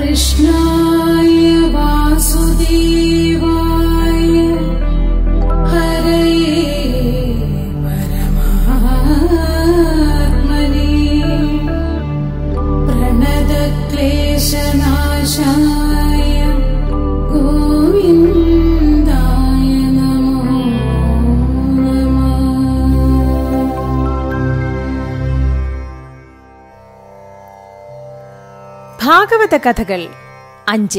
कृष्णाय वासुदेवाय हरये परमात्मने प्रणतक्लेशनाशाय गोविन्दाय नमो नमः ഭാഗവത കഥകൾ അഞ്ച്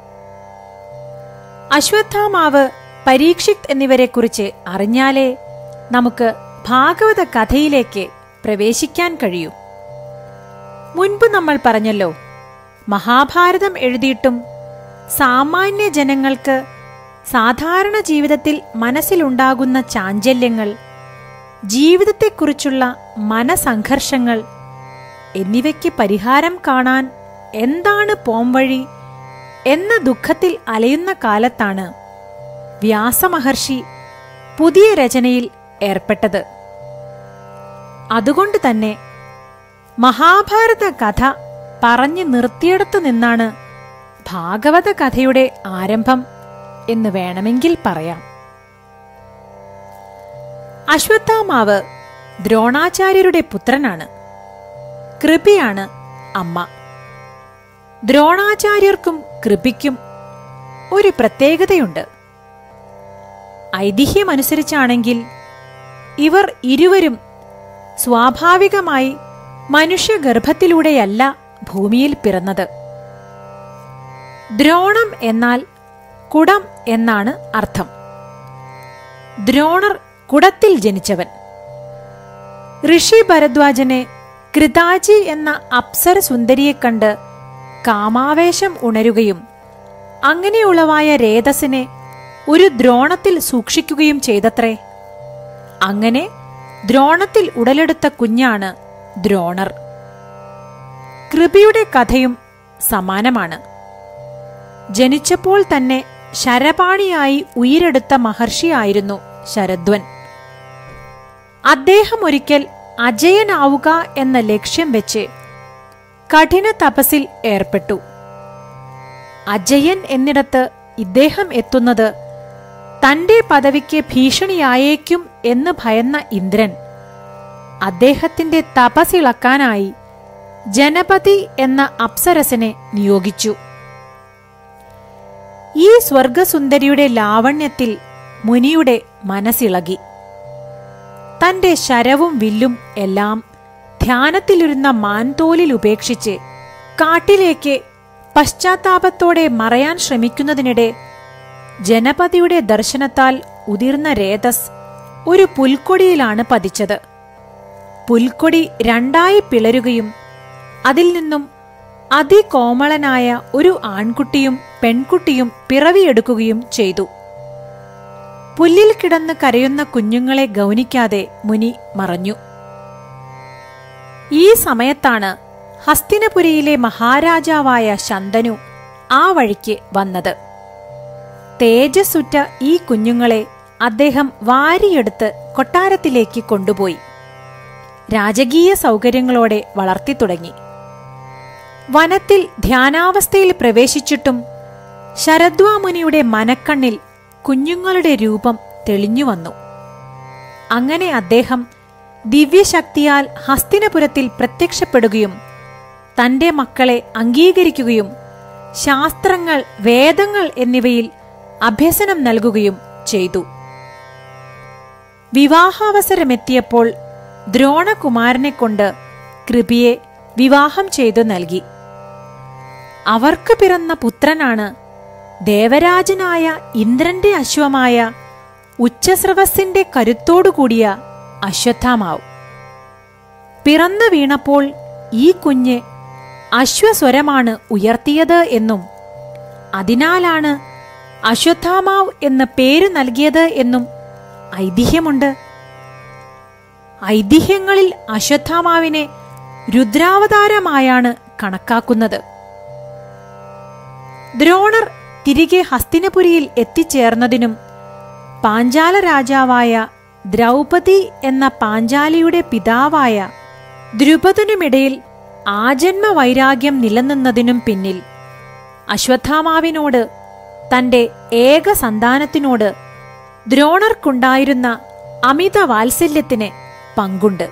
അശ്വത്ഥാമാവ് പരീക്ഷിത് എന്നിവരെക്കുറിച്ച് അറിഞ്ഞാലേ നമുക്ക് ഭാഗവത കഥയിലേക്ക് പ്രവേശിക്കാൻ കഴിയൂ മുൻപ് നമ്മൾ പറഞ്ഞല്ലോ മഹാഭാരതം എഴുതിയിട്ടും സാമാന്യ ജനങ്ങൾക്ക് സാധാരണ ജീവിതത്തിൽ മനസ്സിലുണ്ടാകുന്ന ചാഞ്ചല്യങ്ങൾ ജീവിതത്തെക്കുറിച്ചുള്ള മനസംഘർഷങ്ങൾ എന്നിവയ്ക്ക് പരിഹാരം കാണാൻ എന്താണ് പോംവഴി എന്ന ദുഃഖത്തിൽ അലയുന്ന കാലത്താണ് വ്യാസമഹർഷി പുതിയ രചനയിൽ ഏർപ്പെട്ടത് അതുകൊണ്ട് തന്നെ മഹാഭാരത കഥ പറഞ്ഞു നിർത്തിയിടത്തു നിന്നാണ് ഭാഗവത കഥയുടെ ആരംഭം എന്ന് വേണമെങ്കിൽ പറയാം അശ്വത്ഥാമാവ് ദ്രോണാചാര്യരുടെ പുത്രനാണ് കൃപിയാണ് അമ്മ ദ്രോണാചാര്യർക്കും കൃപിക്കും ഒരു പ്രത്യേകതയുണ്ട് ഐതിഹ്യമനുസരിച്ചാണെങ്കിൽ ഇവർ ഇരുവരും സ്വാഭാവികമായി മനുഷ്യഗർഭത്തിലൂടെയല്ല ഭൂമിയിൽ പിറന്നത് ദ്രോണം എന്നാൽ കുടം എന്നാണ് അർത്ഥം ദ്രോണർ കുടത്തിൽ ജനിച്ചവൻ ഋഷി ഭരദ്വാജനെ കൃതാജി എന്ന അപ്സര സുന്ദരിയെ കണ്ട് കാമാവേശം ഉണരുകയും അങ്ങനെയുളവായ രേതസിനെ ഒരു ദ്രോണത്തിൽ സൂക്ഷിക്കുകയും ചെയ്തത്രേ അങ്ങനെ ദ്രോണത്തിൽ ഉടലെടുത്ത കുഞ്ഞാണ് ദ്രോണർ കൃപിയുടെ കഥയും സമാനമാണ് ജനിച്ചപ്പോൾ തന്നെ ശരപാണിയായി ഉയിരെടുത്ത മഹർഷിയായിരുന്നു ശരദ്വൻ അദ്ദേഹം ഒരിക്കൽ അജയനാവുക എന്ന ലക്ഷ്യം വെച്ച് കഠിന തപസിൽ ഏർപ്പെട്ടു അജയൻ എന്നിടത്ത് ഇദ്ദേഹം എത്തുന്നത് തന്റെ പദവിക്ക് ഭീഷണിയായേക്കും എന്ന് ഭയന്ന ഇന്ദ്രൻ അദ്ദേഹത്തിന്റെ തപസിളക്കാനായി ജനപതി എന്ന അപ്സരസനെ നിയോഗിച്ചു ഈ സ്വർഗസുന്ദരിയുടെ ലാവണ്യത്തിൽ മുനിയുടെ മനസ്സിളകി തന്റെ ശരവും വില്ലും എല്ലാം ധ്യാനത്തിലിരുന്ന മാൻതോലിൽ ഉപേക്ഷിച്ച് കാട്ടിലേക്ക് പശ്ചാത്താപത്തോടെ മറയാൻ ശ്രമിക്കുന്നതിനിടെ ജനപതിയുടെ ദർശനത്താൽ ഉതിർന്ന രേതസ് ഒരു പുൽക്കൊടിയിലാണ് പതിച്ചത് പുൽക്കൊടി രണ്ടായി പിളരുകയും അതിൽ നിന്നും അതികോമളനായ ഒരു ആൺകുട്ടിയും പെൺകുട്ടിയും പിറവിയെടുക്കുകയും ചെയ്തു പുല്ലിൽ കിടന്ന് കരയുന്ന കുഞ്ഞുങ്ങളെ ഗൗനിക്കാതെ മുനി മറഞ്ഞു ഈ സമയത്താണ് ഹസ്തിനപുരിയിലെ മഹാരാജാവായ ശന്തനു ആ വഴിക്ക് വന്നത് തേജസ്സുറ്റ ഈ കുഞ്ഞുങ്ങളെ അദ്ദേഹം വാരിയെടുത്ത് കൊട്ടാരത്തിലേക്ക് കൊണ്ടുപോയി രാജകീയ സൗകര്യങ്ങളോടെ വളർത്തി തുടങ്ങി വനത്തിൽ ധ്യാനാവസ്ഥയിൽ പ്രവേശിച്ചിട്ടും ശരദ്വാമുനിയുടെ മനക്കണ്ണിൽ കുഞ്ഞുങ്ങളുടെ രൂപം തെളിഞ്ഞു വന്നു അങ്ങനെ അദ്ദേഹം ദിവ്യശക്തിയാൽ ഹസ്തിനപുരത്തിൽ പ്രത്യക്ഷപ്പെടുകയും തന്റെ മക്കളെ അംഗീകരിക്കുകയും ശാസ്ത്രങ്ങൾ വേദങ്ങൾ എന്നിവയിൽ അഭ്യസനം നൽകുകയും ചെയ്തു വിവാഹാവസരമെത്തിയപ്പോൾ ദ്രോണകുമാരനെ കൊണ്ട് കൃപിയെ വിവാഹം ചെയ്തു നൽകി അവർക്ക് പിറന്ന പുത്രനാണ് ദേവരാജനായ ഇന്ദ്രന്റെ അശ്വമായ ഉച്ചസ്രവസിന്റെ കരുത്തോടുകൂടിയ അശ്വത്ഥാമാവ് പിറന്നു വീണപ്പോൾ ഈ കുഞ്ഞ് അശ്വസ്വരമാണ് ഉയർത്തിയത് എന്നും അതിനാലാണ് അശ്വത്ഥാമാവ് എന്ന പേര് നൽകിയത് എന്നും ഐതിഹ്യമുണ്ട് ഐതിഹ്യങ്ങളിൽ അശ്വത്ഥാമാവിനെ രുദ്രാവതാരമായാണ് കണക്കാക്കുന്നത് ദ്രോണർ തിരികെ ഹസ്തിനപുരിയിൽ എത്തിച്ചേർന്നതിനും പാഞ്ചാല രാജാവായ ദ്രൗപദി എന്ന പാഞ്ചാലിയുടെ പിതാവായ ദ്രുപദനുമിടയിൽ ആജന്മ വൈരാഗ്യം നിലനിന്നതിനും പിന്നിൽ അശ്വത്ഥാമാവിനോട് തന്റെ ഏക സന്താനത്തിനോട് ദ്രോണർക്കുണ്ടായിരുന്ന അമിത വാത്സല്യത്തിന് പങ്കുണ്ട്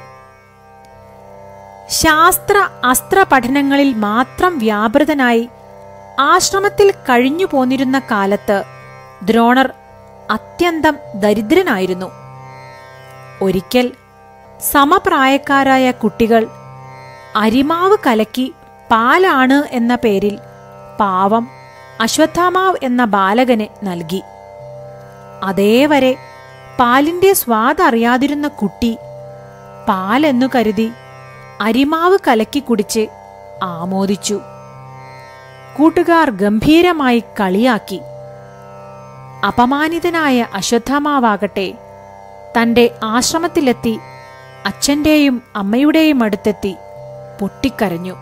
ശാസ്ത്ര അസ്ത്ര പഠനങ്ങളിൽ മാത്രം വ്യാപൃതനായി ആശ്രമത്തിൽ കഴിഞ്ഞു പോന്നിരുന്ന കാലത്ത് ദ്രോണർ അത്യന്തം ദരിദ്രനായിരുന്നു ഒരിക്കൽ സമപ്രായക്കാരായ കുട്ടികൾ അരിമാവ് കലക്കി പാലാണ് എന്ന പേരിൽ പാവം അശ്വത്ഥാമാവ് എന്ന ബാലകന് നൽകി അതേവരെ പാലിന്റെ സ്വാദറിയാതിരുന്ന കുട്ടി പാലെന്നു കരുതി അരിമാവ് കലക്കി കുടിച്ച് ആമോദിച്ചു കൂട്ടുകാർ ഗംഭീരമായി കളിയാക്കി അപമാനിതനായ അശ്വത്ഥാമാവാകട്ടെ തന്റെ ആശ്രമത്തിലെത്തി അച്ഛന്റെയും അമ്മയുടെയും അടുത്തെത്തി പൊട്ടിക്കരഞ്ഞു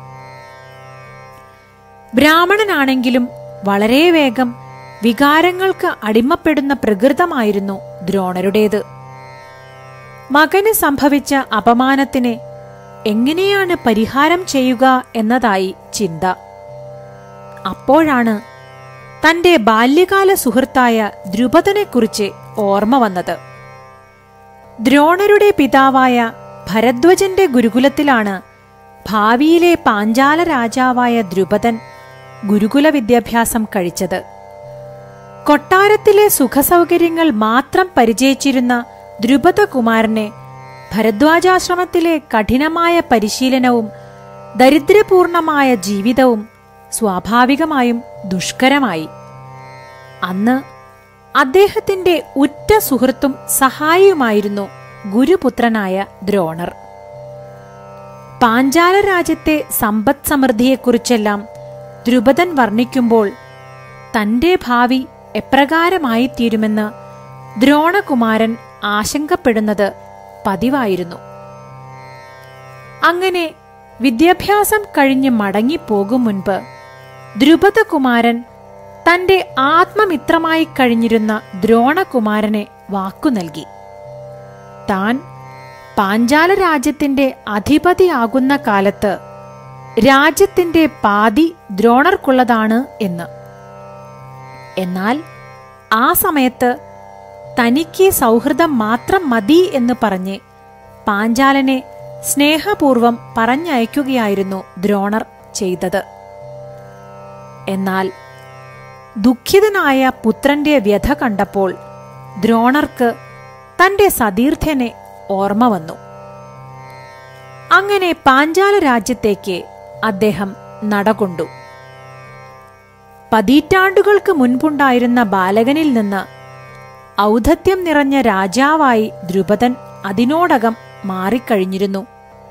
ബ്രാഹ്മണനാണെങ്കിലും വളരെ വേഗം വികാരങ്ങൾക്ക് അടിമപ്പെടുന്ന പ്രകൃതമായിരുന്നു ദ്രോണരുടേത് മകന് സംഭവിച്ച അപമാനത്തിന് എങ്ങനെയാണ് പരിഹാരം ചെയ്യുക എന്നതായി ചിന്ത അപ്പോഴാണ് തന്റെ ബാല്യകാല സുഹൃത്തായ ദ്രുപദനെക്കുറിച്ച് ഓർമ്മ വന്നത് ദ്രോണരുടെ പിതാവായ ഭരദ്വജന്റെ ഗുരുകുലത്തിലാണ് ഭാവിയിലെ പാഞ്ചാല രാജാവായ ദ്രുപദൻ ഗുരുകുല വിദ്യാഭ്യാസം കഴിച്ചത് കൊട്ടാരത്തിലെ സുഖസൗകര്യങ്ങൾ മാത്രം പരിചയിച്ചിരുന്ന ദ്രുപദകുമാരനെ ഭരദ്വാജാശ്രമത്തിലെ കഠിനമായ പരിശീലനവും ദരിദ്രപൂർണമായ ജീവിതവും സ്വാഭാവികമായും ദുഷ്കരമായി അന്ന് അദ്ദേഹത്തിന്റെ ഉറ്റ സുഹൃത്തും സഹായിയുമായിരുന്നു ഗുരുപുത്രനായ ദ്രോണർ പാഞ്ചാല രാജ്യത്തെ സമ്പദ് സമൃദ്ധിയെക്കുറിച്ചെല്ലാം ദ്രുപദൻ വർണ്ണിക്കുമ്പോൾ തന്റെ ഭാവി എപ്രകാരമായിത്തീരുമെന്ന് ദ്രോണകുമാരൻ ആശങ്കപ്പെടുന്നത് പതിവായിരുന്നു അങ്ങനെ വിദ്യാഭ്യാസം കഴിഞ്ഞ് മടങ്ങിപ്പോകും മുൻപ് ദ്രുപദകുമാരൻ തന്റെ ആത്മമിത്രമായി കഴിഞ്ഞിരുന്ന ദ്രോണകുമാരനെ വാക്കു നൽകി താൻ പാഞ്ചാല രാജ്യത്തിന്റെ അധിപതിയാകുന്ന കാലത്ത് രാജ്യത്തിന്റെ പാതി ദ്രോണർക്കുള്ളതാണ് എന്ന് എന്നാൽ ആ സമയത്ത് തനിക്ക് സൗഹൃദം മാത്രം മതി എന്ന് പറഞ്ഞ് പാഞ്ചാലനെ സ്നേഹപൂർവം പറഞ്ഞയക്കുകയായിരുന്നു ദ്രോണർ ചെയ്തത് എന്നാൽ ദുഃഖിതനായ പുത്രന്റെ വ്യഥ കണ്ടപ്പോൾ ദ്രോണർക്ക് തന്റെ സതീർത്ഥ്യനെ ഓർമ്മ വന്നു അങ്ങനെ പാഞ്ചാല രാജ്യത്തേക്ക് അദ്ദേഹം നടകൊണ്ടു പതിറ്റാണ്ടുകൾക്ക് മുൻപുണ്ടായിരുന്ന ബാലകനിൽ നിന്ന് ഔദ്ധത്യം നിറഞ്ഞ രാജാവായി ദ്രുപദൻ അതിനോടകം മാറിക്കഴിഞ്ഞിരുന്നു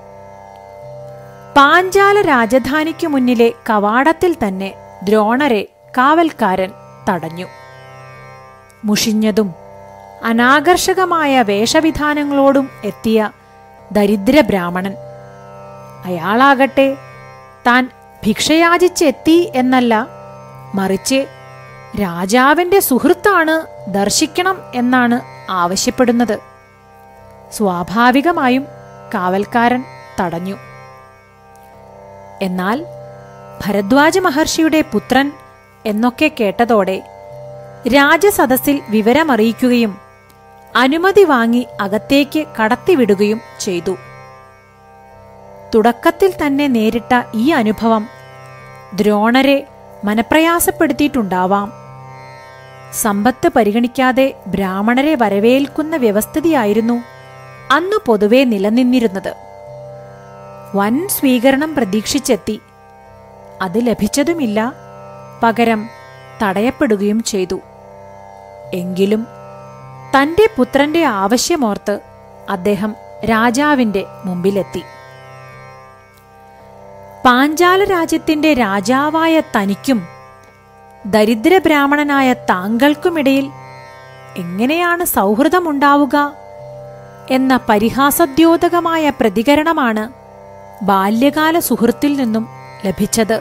പാഞ്ചാല രാജധാനിക്കു മുന്നിലെ കവാടത്തിൽ തന്നെ ദ്രോണരെ കാവൽക്കാരൻ തടഞ്ഞു മുഷിഞ്ഞതും അനാകർഷകമായ വേഷവിധാനങ്ങളോടും എത്തിയ ദരിദ്ര ബ്രാഹ്മണൻ അയാളാകട്ടെ താൻ ഭിക്ഷയാചിച്ചെത്തി എന്നല്ല മറിച്ച് രാജാവിന്റെ സുഹൃത്താണ് ദർശിക്കണം എന്നാണ് ആവശ്യപ്പെടുന്നത് സ്വാഭാവികമായും കാവൽക്കാരൻ തടഞ്ഞു എന്നാൽ ഭരദ്വാജ മഹർഷിയുടെ പുത്രൻ എന്നൊക്കെ കേട്ടതോടെ രാജസദസ്സിൽ വിവരമറിയിക്കുകയും അനുമതി വാങ്ങി അകത്തേക്ക് കടത്തിവിടുകയും ചെയ്തു തുടക്കത്തിൽ തന്നെ നേരിട്ട ഈ അനുഭവം ദ്രോണരെ മനപ്രയാസപ്പെടുത്തിയിട്ടുണ്ടാവാം സമ്പത്ത് പരിഗണിക്കാതെ ബ്രാഹ്മണരെ വരവേൽക്കുന്ന വ്യവസ്ഥിതിയായിരുന്നു അന്നു പൊതുവെ നിലനിന്നിരുന്നത് വൻ സ്വീകരണം പ്രതീക്ഷിച്ചെത്തി അത് ലഭിച്ചതുമില്ല പകരം തടയപ്പെടുകയും ചെയ്തു എങ്കിലും തന്റെ പുത്രന്റെ ആവശ്യമോർത്ത് അദ്ദേഹം രാജാവിന്റെ മുമ്പിലെത്തി പാഞ്ചാല രാജ്യത്തിന്റെ രാജാവായ തനിക്കും ദരിദ്ര ബ്രാഹ്മണനായ താങ്കൾക്കുമിടയിൽ എങ്ങനെയാണ് സൗഹൃദമുണ്ടാവുക എന്ന പരിഹാസദ്യോതകമായ പ്രതികരണമാണ് ബാല്യകാല സുഹൃത്തിൽ നിന്നും ലഭിച്ചത്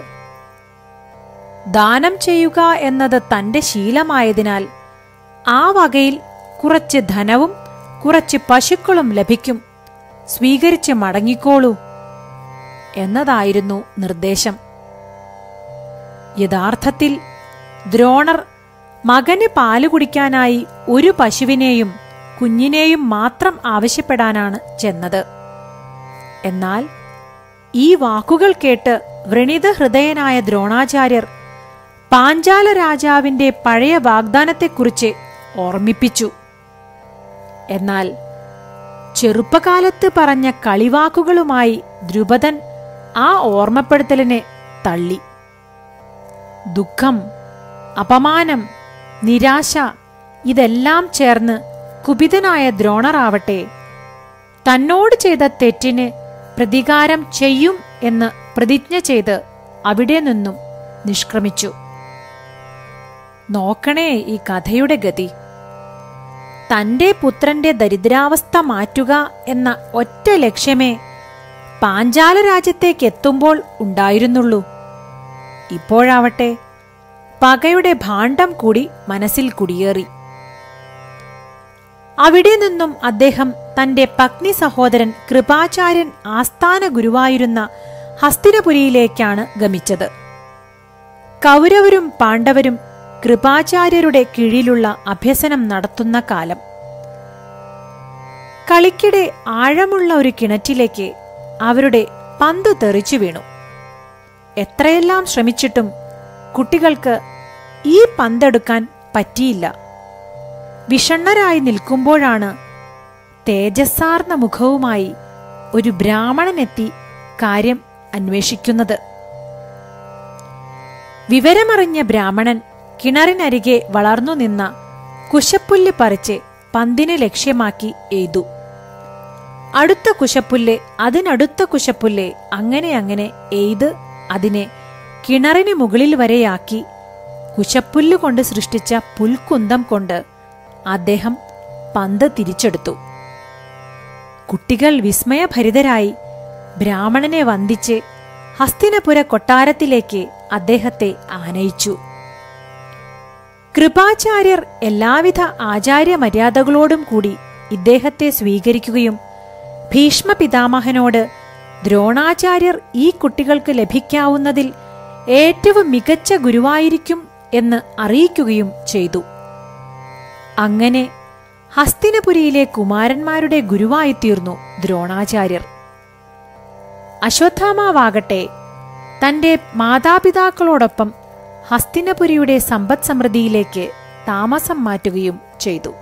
ദാനം ചെയ്യുക എന്നത് തന്റെ ശീലമായതിനാൽ ആ വകയിൽ കുറച്ച് ധനവും കുറച്ച് പശുക്കളും ലഭിക്കും സ്വീകരിച്ച് മടങ്ങിക്കോളൂ എന്നതായിരുന്നു നിർദ്ദേശം യഥാർത്ഥത്തിൽ ദ്രോണർ മകന് പാല് കുടിക്കാനായി ഒരു പശുവിനെയും കുഞ്ഞിനെയും മാത്രം ആവശ്യപ്പെടാനാണ് ചെന്നത് എന്നാൽ ഈ വാക്കുകൾ കേട്ട് വ്രണിത ഹൃദയനായ ദ്രോണാചാര്യർ പാഞ്ചാല രാജാവിന്റെ പഴയ വാഗ്ദാനത്തെക്കുറിച്ച് ഓർമ്മിപ്പിച്ചു എന്നാൽ ചെറുപ്പകാലത്ത് പറഞ്ഞ കളിവാക്കുകളുമായി ദ്രുപദൻ ആ ഓർമ്മപ്പെടുത്തലിനെ തള്ളി ദുഃഖം അപമാനം നിരാശ ഇതെല്ലാം ചേർന്ന് കുപിതനായ ദ്രോണറാവട്ടെ തന്നോട് ചെയ്ത തെറ്റിന് പ്രതികാരം ചെയ്യും എന്ന് പ്രതിജ്ഞ ചെയ്ത് അവിടെ നിന്നും നിഷ്ക്രമിച്ചു നോക്കണേ ഈ കഥയുടെ ഗതി തന്റെ പുത്രന്റെ ദരിദ്രാവസ്ഥ മാറ്റുക എന്ന ഒറ്റ ലക്ഷ്യമേ പാഞ്ചാല രാജ്യത്തേക്ക് എത്തുമ്പോൾ ഉണ്ടായിരുന്നുള്ളൂ ഇപ്പോഴാവട്ടെ പകയുടെ ഭാണ്ഡം കൂടി മനസ്സിൽ കുടിയേറി അവിടെ നിന്നും അദ്ദേഹം തന്റെ പത്നി സഹോദരൻ കൃപാചാര്യൻ ആസ്ഥാന ഗുരുവായിരുന്ന ഹസ്തിനപുരിയിലേക്കാണ് ഗമിച്ചത് കൗരവരും പാണ്ഡവരും കൃപാചാര്യരുടെ കീഴിലുള്ള അഭ്യസനം നടത്തുന്ന കാലം കളിക്കിടെ ആഴമുള്ള ഒരു കിണറ്റിലേക്ക് അവരുടെ പന്ത് തെറിച്ചു വീണു എത്രയെല്ലാം ശ്രമിച്ചിട്ടും കുട്ടികൾക്ക് ഈ പന്തെടുക്കാൻ പറ്റിയില്ല വിഷണ്ണരായി നിൽക്കുമ്പോഴാണ് തേജസ്സാർന്ന മുഖവുമായി ഒരു ബ്രാഹ്മണനെത്തി കാര്യം അന്വേഷിക്കുന്നത് വിവരമറിഞ്ഞ ബ്രാഹ്മണൻ കിണറിനരികെ വളർന്നു നിന്ന കുശപ്പുല്ല് പറിച്ച് പന്തിനെ ലക്ഷ്യമാക്കി എയ്തു അടുത്ത കുശപ്പുല്ല് അതിനടുത്ത കുശപ്പുല്ല് അങ്ങനെ അങ്ങനെ എയ്ത് അതിനെ കിണറിന് മുകളിൽ വരെയാക്കി കുശപ്പുല്ല് കൊണ്ട് സൃഷ്ടിച്ച പുൽക്കുന്തം കൊണ്ട് അദ്ദേഹം പന്ത് തിരിച്ചെടുത്തു കുട്ടികൾ വിസ്മയഭരിതരായി ബ്രാഹ്മണനെ വന്ദിച്ച് ഹസ്തിനപുര കൊട്ടാരത്തിലേക്ക് അദ്ദേഹത്തെ ആനയിച്ചു കൃപാചാര്യർ എല്ലാവിധ ആചാര്യ മര്യാദകളോടും കൂടി ഇദ്ദേഹത്തെ സ്വീകരിക്കുകയും ഭീഷ്മ പിതാമഹനോട് ദ്രോണാചാര്യർ ഈ കുട്ടികൾക്ക് ലഭിക്കാവുന്നതിൽ ഏറ്റവും മികച്ച ഗുരുവായിരിക്കും എന്ന് അറിയിക്കുകയും ചെയ്തു അങ്ങനെ ഹസ്തിനപുരിയിലെ കുമാരന്മാരുടെ ഗുരുവായിത്തീർന്നു ദ്രോണാചാര്യർ അശ്വത്ഥാമാവാകട്ടെ തന്റെ മാതാപിതാക്കളോടൊപ്പം ഹസ്തിനപുരിയുടെ സമ്പദ് സമൃദ്ധിയിലേക്ക് താമസം മാറ്റുകയും ചെയ്തു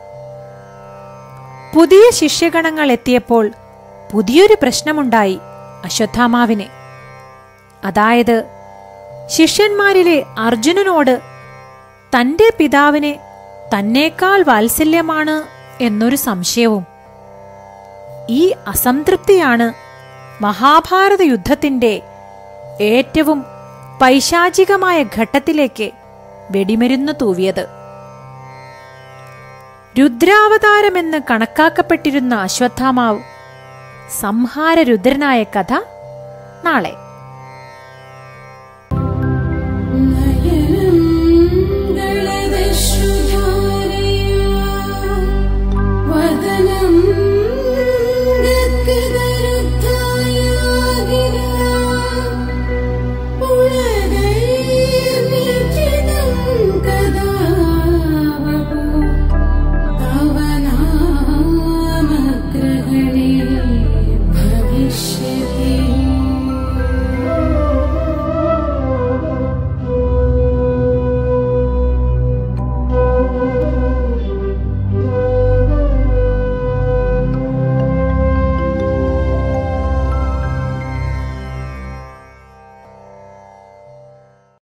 പുതിയ ശിഷ്യഗണങ്ങൾ എത്തിയപ്പോൾ പുതിയൊരു പ്രശ്നമുണ്ടായി അശ്വത്ഥാമാവിന് അതായത് ശിഷ്യന്മാരിലെ അർജുനനോട് തന്റെ പിതാവിനെ തന്നേക്കാൾ വാത്സല്യമാണ് എന്നൊരു സംശയവും ഈ അസംതൃപ്തിയാണ് മഹാഭാരത യുദ്ധത്തിന്റെ ഏറ്റവും പൈശാചികമായ ഘട്ടത്തിലേക്ക് വെടിമരുന്ന് തൂവിയത് രുദ്രാവതാരമെന്ന് കണക്കാക്കപ്പെട്ടിരുന്ന അശ്വത്ഥാമാവ് സംഹാര രുദ്രനായ കഥ നാളെ